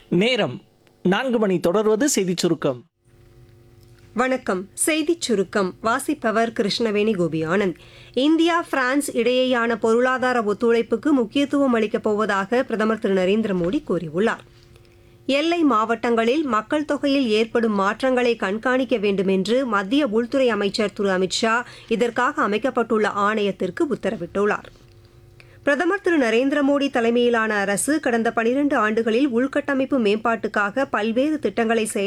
நேரம் நான்கு மணி தொடர்வது செய்திச் சுருக்கம் வணக்கம் செய்திச் சுருக்கம் வாசிப்பவர் கிருஷ்ணவேணி கோபி ஆனந்த் இந்தியா பிரான்ஸ் இடையேயான பொருளாதார ஒத்துழைப்புக்கு முக்கியத்துவம் அளிக்கப் போவதாக பிரதமர் திரு நரேந்திர மோடி கூறியுள்ளார் எல்லை மாவட்டங்களில் மக்கள் தொகையில் ஏற்படும் மாற்றங்களை கண்காணிக்க வேண்டும் என்று மத்திய உள்துறை அமைச்சர் திரு அமித்ஷா இதற்காக அமைக்கப்பட்டுள்ள ஆணையத்திற்கு உத்தரவிட்டுள்ளார் பிரதமர் திரு நரேந்திர மோடி தலைமையிலான அரசு கடந்த பனிரண்டு ஆண்டுகளில் உள்கட்டமைப்பு மேம்பாட்டுக்காக பல்வேறு திட்டங்களை செயல்